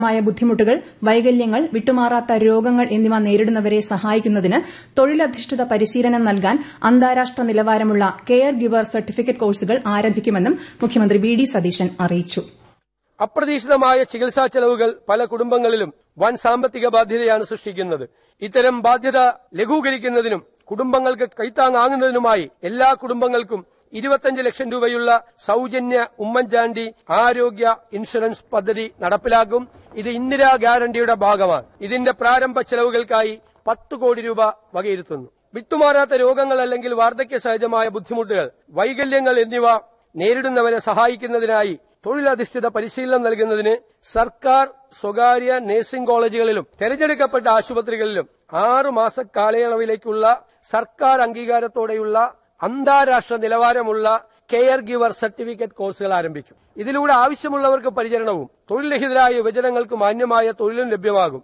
മായ ബുദ്ധിമുട്ടുകൾ വൈകല്യങ്ങൾ വിട്ടുമാറാത്ത രോഗങ്ങൾ എന്നിവ നേരിടുന്നവരെ സഹായിക്കുന്നതിന് തൊഴിലധിഷ്ഠിത പരിശീലനം നൽകാൻ അന്താരാഷ്ട്ര നിലവാരമുള്ള കെയർ ഗിവർ സർട്ടിഫിക്കറ്റ് കോഴ്സുകൾ ആരംഭിക്കുമെന്നും മുഖ്യമന്ത്രി വി ഡി സതീശൻ അറിയിച്ചു അപ്രതീക്ഷിതമായ ചികിത്സാ ചെലവുകൾ പല കുടുംബങ്ങളിലും വൻ സാമ്പത്തിക ബാധ്യതയാണ് സൃഷ്ടിക്കുന്നത് ഇത്തരം ബാധ്യത ലഘൂകരിക്കുന്നതിനും കുടുംബങ്ങൾക്ക് കൈത്താങ്ങാകുന്നതിനുമായി എല്ലാ കുടുംബങ്ങൾക്കും ഇരുപത്തഞ്ച് ലക്ഷം രൂപയുള്ള സൌജന്യ ഉമ്മൻചാണ്ടി ആരോഗ്യ ഇൻഷുറൻസ് പദ്ധതി നടപ്പിലാക്കും ഇത് ഇന്ദിരാ ഗ്യാരണ്ടിയുടെ ഭാഗമാണ് ഇതിന്റെ പ്രാരംഭ ചെലവുകൾക്കായി പത്ത് കോടി രൂപ വകയിരുത്തുന്നു വിട്ടുമാറാത്ത രോഗങ്ങൾ അല്ലെങ്കിൽ വാർദ്ധക്യ സഹജമായ ബുദ്ധിമുട്ടുകൾ വൈകല്യങ്ങൾ എന്നിവ നേരിടുന്നവരെ സഹായിക്കുന്നതിനായി തൊഴിലധിഷ്ഠിത പരിശീലനം നൽകുന്നതിന് സർക്കാർ സ്വകാര്യ നഴ്സിംഗ് കോളേജുകളിലും തെരഞ്ഞെടുക്കപ്പെട്ട ആശുപത്രികളിലും ആറു മാസ കാലയളവിലേക്കുള്ള സർക്കാർ അംഗീകാരത്തോടെയുള്ള അന്താരാഷ്ട്ര നിലവാരമുള്ള കെയർ ഗിവർ സർട്ടിഫിക്കറ്റ് കോഴ്സുകൾ ആരംഭിക്കും ഇതിലൂടെ ആവശ്യമുള്ളവർക്ക് പരിചരണവും തൊഴിൽരഹിതരായ യുവജനങ്ങൾക്ക് മാന്യമായ തൊഴിലും ലഭ്യമാകും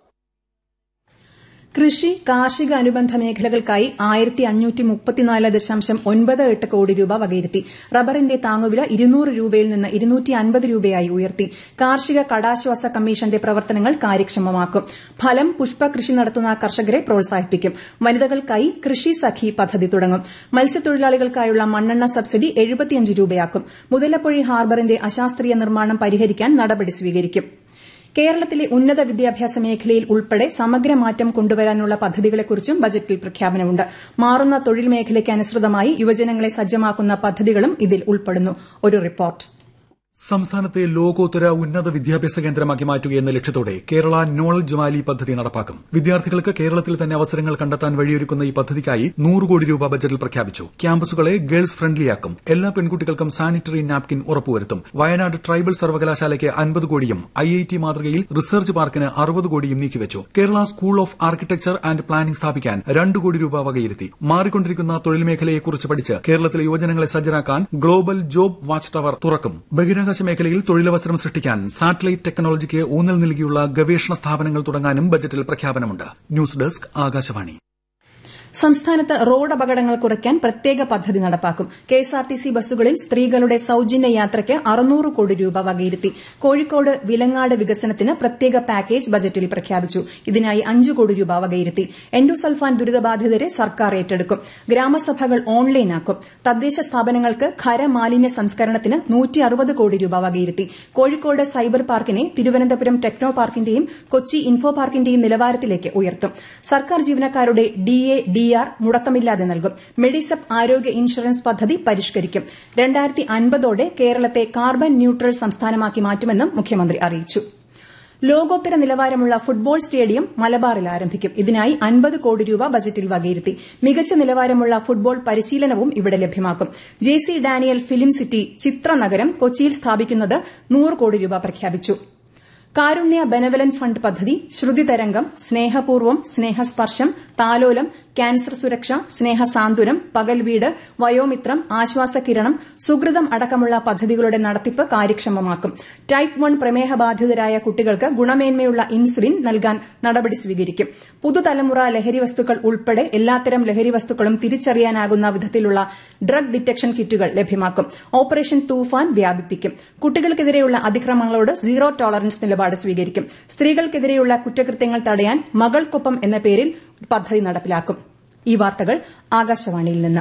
കൃഷി കാർഷിക അനുബന്ധ മേഖലകൾക്കായി ആയിരത്തി അഞ്ഞൂറ്റി മുപ്പത്തിനാല് ദശാംശം ഒൻപത് എട്ട് കോടി രൂപ വകയിരുത്തി റബ്ബറിന്റെ താങ്ങുവില ഇരുന്നൂറ് രൂപയിൽ നിന്ന് ഇരുന്നൂറ്റി അൻപത് രൂപയായി ഉയർത്തി കാർഷിക കടാശ്വാസ കമ്മീഷന്റെ പ്രവർത്തനങ്ങൾ കാര്യക്ഷമമാക്കും ഫലം പുഷ്പ കൃഷി നടത്തുന്ന കർഷകരെ പ്രോത്സാഹിപ്പിക്കും വനിതകൾക്കായി കൃഷി സഖി പദ്ധതി തുടങ്ങും മത്സ്യത്തൊഴിലാളികൾക്കായുള്ള മണ്ണെണ്ണ സബ്സിഡി എഴുപത്തിയഞ്ച് രൂപയാക്കും മുതലപ്പൊഴി ഹാർബറിന്റെ അശാസ്ത്രീയ നിർമ്മാണം പരിഹരിക്കാൻ നടപടി സ്വീകരിക്കും കേരളത്തിലെ ഉന്നത വിദ്യാഭ്യാസ മേഖലയിൽ ഉൾപ്പെടെ സമഗ്ര മാറ്റം കൊണ്ടുവരാനുള്ള പദ്ധതികളെക്കുറിച്ചും ബജറ്റിൽ പ്രഖ്യാപനമുണ്ട് മാറുന്ന തൊഴിൽ മേഖലയ്ക്ക് അനുസൃതമായി യുവജനങ്ങളെ സജ്ജമാക്കുന്ന പദ്ധതികളും ഇതിൽ ഉൾപ്പെടുന്നു ഒരു റിപ്പോർട്ട് സംസ്ഥാനത്തെ ലോകോത്തര ഉന്നത വിദ്യാഭ്യാസ കേന്ദ്രമാക്കി മാറ്റുകയെന്ന ലക്ഷ്യത്തോടെ കേരള നോളജ് വാലി പദ്ധതി നടപ്പാക്കും വിദ്യാർത്ഥികൾക്ക് കേരളത്തിൽ തന്നെ അവസരങ്ങൾ കണ്ടെത്താൻ വഴിയൊരുക്കുന്ന ഈ പദ്ധതിക്കായി നൂറ് കോടി രൂപ ബജറ്റിൽ പ്രഖ്യാപിച്ചു ക്യാമ്പസുകളെ ഗേൾസ് ഫ്രണ്ട്ലിയാക്കും എല്ലാ പെൺകുട്ടികൾക്കും സാനിറ്ററി നാപ്കിൻ ഉറപ്പുവരുത്തും വയനാട് ട്രൈബൽ സർവകലാശാലയ്ക്ക് അൻപത് കോടിയും ഐ ഐ ടി മാതൃകയിൽ റിസർച്ച് പാർക്കിന് അറുപത് കോടിയും നീക്കിവച്ചു Kerala school of architecture and planning സ്ഥാപിക്കാൻ രണ്ട് കോടി രൂപ വകയിരുത്തി മാറിക്കൊണ്ടിരിക്കുന്ന തൊഴിൽ മേഖലയെക്കുറിച്ച് പഠിച്ച് കേരളത്തിലെ യുവജനങ്ങളെ സജ്ജരാക്കാൻ ഗ്ലോബൽ ജോബ് വാച്ച് ടവർ തുറക്കും ബഹിരാകാശ മേഖലയിൽ തൊഴിലവസരം സൃഷ്ടിക്കാൻ സാറ്റലൈറ്റ് ടെക്നോളജിക്ക് ഊന്നൽ നൽകിയുള്ള ഗവേഷണ സ്ഥാപനങ്ങൾ തുടങ്ങാനും ബജറ്റിൽ പ്രഖ്യാപനമുണ്ട് ന്യൂസ് ഡെസ്ക് ആകാശവാണി സംസ്ഥാനത്ത് റോഡ് അപകടങ്ങൾ കുറയ്ക്കാൻ പ്രത്യേക പദ്ധതി നടപ്പാക്കും കെഎസ്ആർടിസി ബസ്സുകളിൽ സ്ത്രീകളുടെ സൌജന്യ യാത്രയ്ക്ക് അറുന്നൂറ് കോടി രൂപ വകയിരുത്തി കോഴിക്കോട് വിലങ്ങാട് വികസനത്തിന് പ്രത്യേക പാക്കേജ് ബജറ്റിൽ പ്രഖ്യാപിച്ചു ഇതിനായി അഞ്ച് കോടി രൂപ വകയിരുത്തി എൻഡോസൾഫാൻ ദുരിതബാധിതരെ സർക്കാർ ഏറ്റെടുക്കും ഗ്രാമസഭകൾ ഓൺലൈനാക്കും തദ്ദേശ സ്ഥാപനങ്ങൾക്ക് ഖരമാലിന്യ സംസ്കരണത്തിന് നൂറ്റി അറുപത് കോടി രൂപ വകയിരുത്തി കോഴിക്കോട് സൈബർ പാർക്കിനെ തിരുവനന്തപുരം ടെക്നോ പാർക്കിന്റെയും കൊച്ചി ഇൻഫോ പാർക്കിന്റെയും നിലവാരത്തിലേക്ക് ഉയർത്തും സർക്കാർ ജീവനക്കാരുടെ ഡിഎ ഡിആർ മുടക്കമില്ലാതെ നൽകും മെഡിസെപ് ആരോഗ്യ ഇൻഷുറൻസ് പദ്ധതി പരിഷ്കരിക്കും രണ്ടായിരത്തി അൻപതോടെ കേരളത്തെ കാർബൺ ന്യൂട്രൽ സംസ്ഥാനമാക്കി മാറ്റുമെന്നും മുഖ്യമന്ത്രി അറിയിച്ചു ലോകോത്തര നിലവാരമുള്ള ഫുട്ബോൾ സ്റ്റേഡിയം മലബാറിൽ ആരംഭിക്കും ഇതിനായി അൻപത് കോടി രൂപ ബജറ്റിൽ വകയിരുത്തി മികച്ച നിലവാരമുള്ള ഫുട്ബോൾ പരിശീലനവും ഇവിടെ ലഭ്യമാക്കും J C Daniel film city ചിത്രനഗരം കൊച്ചിയിൽ സ്ഥാപിക്കുന്നത് നൂറ് കോടി രൂപ പ്രഖ്യാപിച്ചു കാരുണ്യ ബെനവലന്റ് ഫണ്ട് പദ്ധതി ശ്രുതി തരംഗം സ്നേഹപൂർവം സ്നേഹസ്പർശം താലോലം ക്യാൻസർ സുരക്ഷ സ്നേഹസാന്ത്വനം പകൽ വീട് വയോമിത്രം ആശ്വാസകിരണം സുഹൃതം അടക്കമുള്ള പദ്ധതികളുടെ നടത്തിപ്പ് കാര്യക്ഷമമാക്കും ടൈപ്പ് വൺ പ്രമേഹ ബാധിതരായ കുട്ടികൾക്ക് ഗുണമേന്മയുള്ള ഇൻസുലിൻ നൽകാൻ നടപടി സ്വീകരിക്കും പുതുതലമുറ ലഹരി വസ്തുക്കൾ ഉൾപ്പെടെ എല്ലാത്തരം ലഹരി വസ്തുക്കളും തിരിച്ചറിയാനാകുന്ന വിധത്തിലുള്ള ഡ്രഗ് ഡിറ്റക്ഷൻ കിറ്റുകൾ ലഭ്യമാക്കും ഓപ്പറേഷൻ തൂഫാൻ വ്യാപിപ്പിക്കും കുട്ടികൾക്കെതിരെയുള്ള അതിക്രമങ്ങളോട് സീറോ ടോളറൻസ് നിലപാട് സ്വീകരിക്കും സ്ത്രീകൾക്കെതിരെയുള്ള കുറ്റകൃത്യങ്ങൾ തടയാൻ മകൾക്കൊപ്പം എന്ന പേരിൽ പദ്ധതി നടപ്പിലാക്കും ഈ വാർത്തകൾ ആകാശവാണിയിൽ നിന്ന്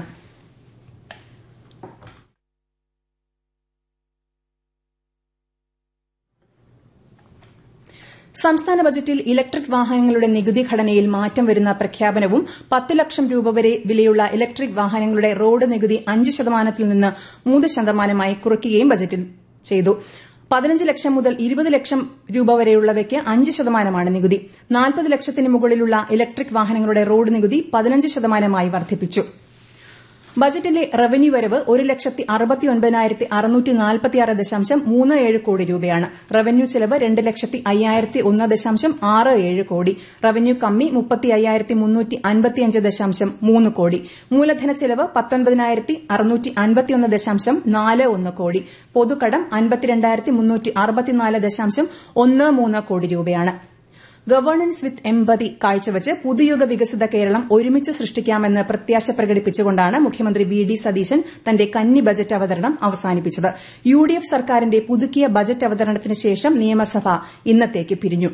സംസ്ഥാന ബജറ്റിൽ ഇലക്ട്രിക് വാഹനങ്ങളുടെ നികുതി ഘടനയിൽ മാറ്റം വരുന്ന പ്രഖ്യാപനവും പത്ത് ലക്ഷം രൂപ വരെ വിലയുള്ള ഇലക്ട്രിക് വാഹനങ്ങളുടെ റോഡ് നികുതി അഞ്ച് ശതമാനത്തിൽ നിന്ന് മൂന്ന് ശതമാനമായി കുറയ്ക്കുകയും ബജറ്റിൽ ചെയ്തു പതിനഞ്ച് ലക്ഷം മുതൽ ഇരുപത് ലക്ഷം രൂപ വരെയുള്ളവയ്ക്ക് അഞ്ച് ശതമാനമാണ് നികുതി നാൽപ്പത് ലക്ഷത്തിന് മുകളിലുള്ള ഇലക്ട്രിക് വാഹനങ്ങളുടെ റോഡ് നികുതി പതിനഞ്ച് ശതമാനമായി വർദ്ധിപ്പിച്ചു ബജറ്റിലെ റവന്യൂ വരവ് ഒരു ലക്ഷത്തി അറുപത്തി ഒൻപതിനായിരത്തി അറുന്നൂറ്റി നാൽപ്പത്തിയാറ് ദശാംശം മൂന്ന് ഏഴ് കോടി രൂപയാണ് റവന്യൂ ചെലവ് രണ്ട് ലക്ഷത്തി അയ്യായിരത്തി ഒന്ന് ദശാംശം ആറ് ഏഴ് കോടി റവന്യൂ കമ്മി മുപ്പത്തി അയ്യായിരത്തി മുന്നൂറ്റി അൻപത്തിയഞ്ച് ദശാംശം മൂന്ന് കോടി മൂലധന ചെലവ് പത്തൊൻപതിനായിരത്തി അറുന്നൂറ്റി അൻപത്തിയൊന്ന് ദശാംശം നാല് ഒന്ന് കോടി പൊതുകടം അൻപത്തിരണ്ടായിരത്തി മുന്നൂറ്റി അറുപത്തിനാല് ദശാംശം ഒന്ന് മൂന്ന് കോടി രൂപയാണ് ഗവേണൻസ് വിത്ത് എമ്പതി കാഴ്ചവച്ച് പുതുയുഗ വികസിത കേരളം ഒരുമിച്ച് സൃഷ്ടിക്കാമെന്ന് പ്രത്യാശ പ്രകടിപ്പിച്ചുകൊണ്ടാണ് മുഖ്യമന്ത്രി വി ഡി സതീശൻ തന്റെ കന്നി ബജറ്റ് അവതരണം അവസാനിപ്പിച്ചത് യു ഡി എഫ് സർക്കാരിന്റെ പുതുക്കിയ ബജറ്റ് അവതരണത്തിന് ശേഷം നിയമസഭ ഇന്നത്തേക്ക് പിരിഞ്ഞു